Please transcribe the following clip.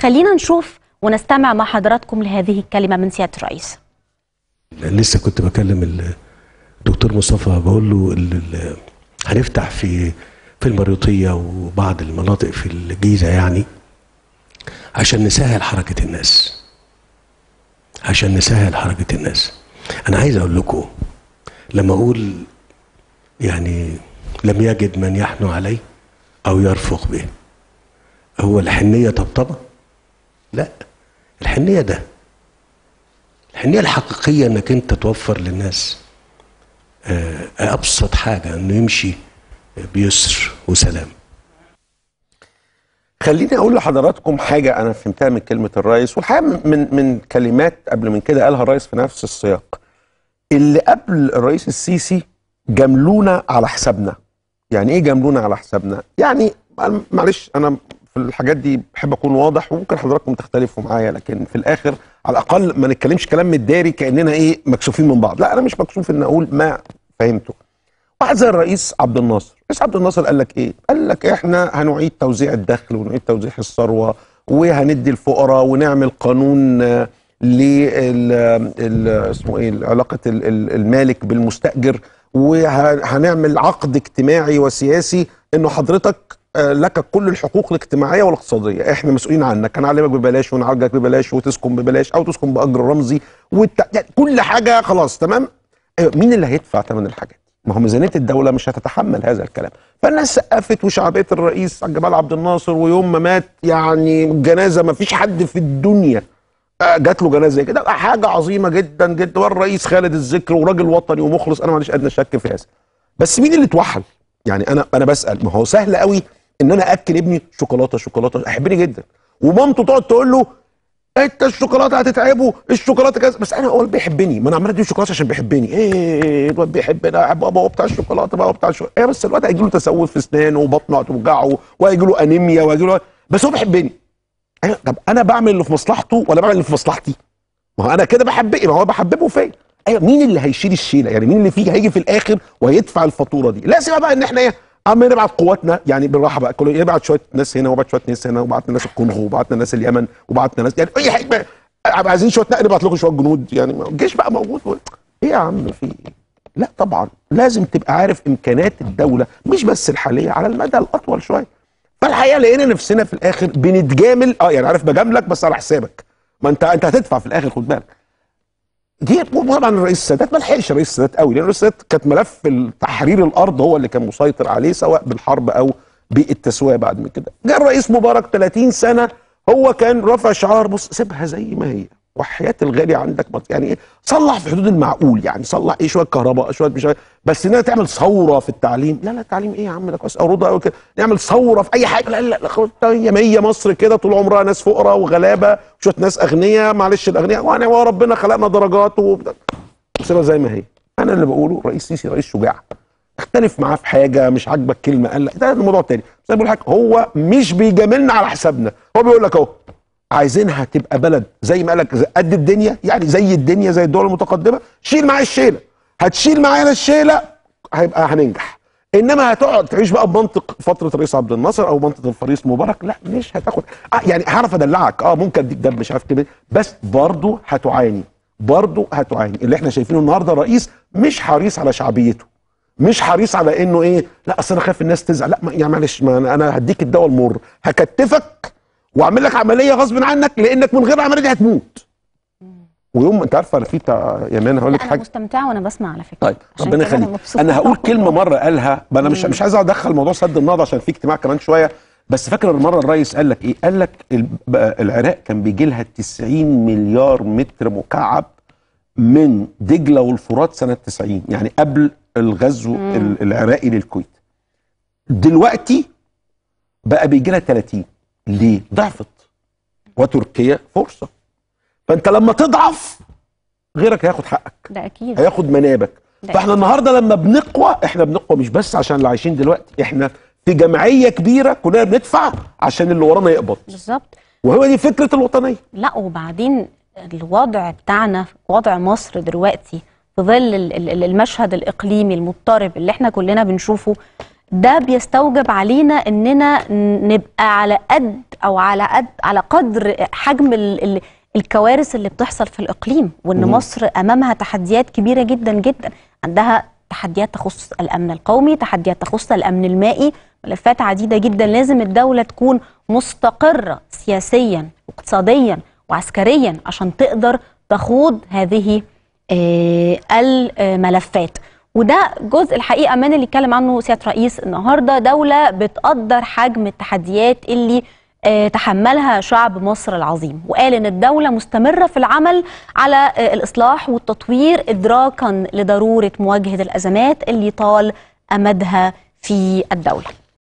خلينا نشوف ونستمع مع حضراتكم لهذه الكلمة من سيادة الرئيس لسه كنت بكلم الدكتور مصطفى بقول له ال- ال- هنفتح في في المريوطيه وبعض المناطق في الجيزه يعني عشان نسهل حركه الناس عشان نسهل حركه الناس انا عايز اقول لكم لما اقول يعني لم يجد من يحنو عليه او يرفق به هو الحنيه طبطبه لا الحنيه ده الحنيه الحقيقيه انك انت توفر للناس آه، ابسط حاجه انه يمشي بيسر وسلام خليني اقول لحضراتكم حاجه انا فهمتها من كلمه الرئيس والحقيقه من من, من كلمات قبل من كده قالها الرئيس في نفس السياق اللي قبل الرئيس السيسي جاملونا على حسابنا يعني ايه جاملونا على حسابنا يعني معلش انا في الحاجات دي بحب اكون واضح وممكن حضراتكم تختلفوا معايا لكن في الاخر على الاقل ما نتكلمش كلام متداري كاننا ايه مكسوفين من بعض لا انا مش مكسوف ان اقول ما فهمته واحد زي الرئيس عبد الناصر الرئيس عبد الناصر قال لك ايه قال لك احنا هنعيد توزيع الدخل ونعيد توزيع الثروه وهندي الفقراء ونعمل قانون آه، لل ال- اسمه ايه علاقه ال- ال- المالك بالمستاجر وهنعمل عقد اجتماعي وسياسي انه حضرتك آه، لك كل الحقوق الاجتماعيه والاقتصاديه احنا مسؤولين عنك هنعلمك ببلاش ونعالجك ببلاش وتسكن ببلاش او تسكن باجر رمزي والت... يعني كل حاجه خلاص تمام أيوة مين اللي هيدفع ثمن الحاجات دي؟ ما هو ميزانيه الدوله مش هتتحمل هذا الكلام فالناس سقفت وشعبيه الرئيس جمال عبد الناصر ويوم ما مات يعني جنازه ما فيش حد في الدنيا آه، جات له جنازه زي كده حاجه عظيمه جدا جدا والرئيس خالد الذكر وراجل وطني ومخلص انا ما عنديش ادنى شك في هذا بس مين اللي اتوحل يعني انا انا بسال ما هو سهل قوي ان انا اكل ابني شوكولاته شوكولاته احبني جدا ومامته تقعد تقول له انت الشوكولاته هتتعبه الشوكولاته كذا بس انا هو اللي بيحبني ما انا عمال اديله شوكولاته عشان بيحبني ايه الواد بيحبني احب بابا هو بتاع الشوكولاته بقى هو بتاع الشوكولاته ايه بس الواد هيجي له تسوس في اسنانه وبطنه هتوجعه وهيجي له انيميا وهيجي له بس هو بيحبني أيوة، طب انا بعمل اللي في مصلحته ولا بعمل اللي في مصلحتي ما هو انا كده بحب ما هو بحببه فيا ايوه مين اللي هيشيل الشيله يعني مين اللي فيه هيجي في الاخر وهيدفع الفاتوره دي لا سيبها بقى ان احنا ايه عم نبعت قواتنا يعني بالراحه بقى كل يبعت شويه ناس هنا وبعت شويه ناس هنا وبعتنا ناس الكونغو وبعتنا ناس اليمن وبعتنا ناس يعني اي حاجه عايزين شويه نقل نبعت لكم شويه جنود يعني ما- الجيش بقى موجود ايه يا عم في ايه لا طبعا لازم تبقى عارف امكانات الدوله مش بس الحاليه على المدى الاطول شويه فالحقيقه لقينا نفسنا في الاخر بنتجامل اه يعني عارف بجاملك بس على حسابك ما انت انت هتدفع في الاخر خد بالك دي طبعا الرئيس السادات ما لحقش الرئيس السادات قوي لان الرئيس السادات كانت ملف تحرير الارض هو اللي كان مسيطر عليه سواء بالحرب او بالتسويه بعد من كده جاء الرئيس مبارك 30 سنه هو كان رافع شعار بص سيبها زي ما هي وحياه الغالي عندك ما- يعني ايه صلح في حدود المعقول يعني صلح ايه شويه كهرباء شويه مش عارف- بس انها تعمل ثوره في التعليم لا لا التعليم ايه يا عم ده كويس أو قوي كده نعمل ثوره في اي حاجه لا لا لا خلاص، هي مية مصر كده طول عمرها ناس فقراء وغلابه شويه ناس اغنياء معلش الاغنياء وانا وربنا خلقنا درجات وبتاع. سيبها زي ما هي انا اللي بقوله رئيس سيسي رئيس شجاع اختلف معاه في حاجه مش عاجبك كلمه قال لك ده الموضوع تاني بس انا بقول لك هو مش بيجاملنا على حسابنا هو بيقول لك اهو عايزينها تبقى بلد زي ما قال لك زي- قد الدنيا يعني زي الدنيا زي الدول المتقدمه شيل معايا الشيله هتشيل معانا الشيله هيبقى هننجح انما هتقعد تعيش بقى بمنطق فتره الرئيس عبد الناصر او منطق الرئيس مبارك لا مش هتاخد آه يعني هعرف ادلعك اه ممكن اديك دب مش عارف كده بس برضه هتعاني برضه هتعاني اللي احنا شايفينه النهارده الرئيس مش حريص على شعبيته مش حريص على انه ايه لا اصل انا خايف الناس تزعل لا ما يعني معلش ما انا أنا هديك الدواء المر هكتفك واعمل لك عمليه غصب عنك لانك من غير العمليه دي هتموت ويوم انت عارفه في بتاع يمان هقول لك انا حاجه مستمتعه وانا بسمع على فكره طيب عشان ربنا كده يخليك مبسوطة. انا هقول كلمه مره قالها ما انا مش مش عايز ادخل موضوع سد النهضه عشان في اجتماع كمان شويه بس فاكر مره الرئيس قال لك ايه قال لك ال- بقى العراق كان بيجي لها 90 مليار متر مكعب من دجله والفرات سنه 90 يعني قبل الغزو ال- العراقي للكويت دلوقتي بقى بيجي لها 30 ليه ضعفت وتركيا فرصه فانت لما تضعف غيرك هياخد حقك ده اكيد هياخد منابك ده فاحنا النهارده لما بنقوى احنا بنقوى مش بس عشان اللي عايشين دلوقتي احنا في جمعيه كبيره كلنا بندفع عشان اللي ورانا يقبض بالظبط وهو دي فكره الوطنيه لا وبعدين الوضع بتاعنا وضع مصر دلوقتي في ظل ال- ال- المشهد الاقليمي المضطرب اللي احنا كلنا بنشوفه ده بيستوجب علينا اننا نبقى على قد او على قد على قدر حجم ال ال الكوارث اللي بتحصل في الاقليم وان مصر امامها تحديات كبيره جدا جدا عندها تحديات تخص الامن القومي تحديات تخص الامن المائي ملفات عديده جدا لازم الدوله تكون مستقره سياسيا واقتصاديا وعسكريا عشان تقدر تخوض هذه آه، الملفات وده جزء الحقيقه من اللي اتكلم عنه سياده الرئيس النهارده دوله بتقدر حجم التحديات اللي آه، تحملها شعب مصر العظيم وقال ان الدوله مستمره في العمل على آه، الاصلاح والتطوير ادراكا لضروره مواجهه الازمات اللي طال امدها في الدوله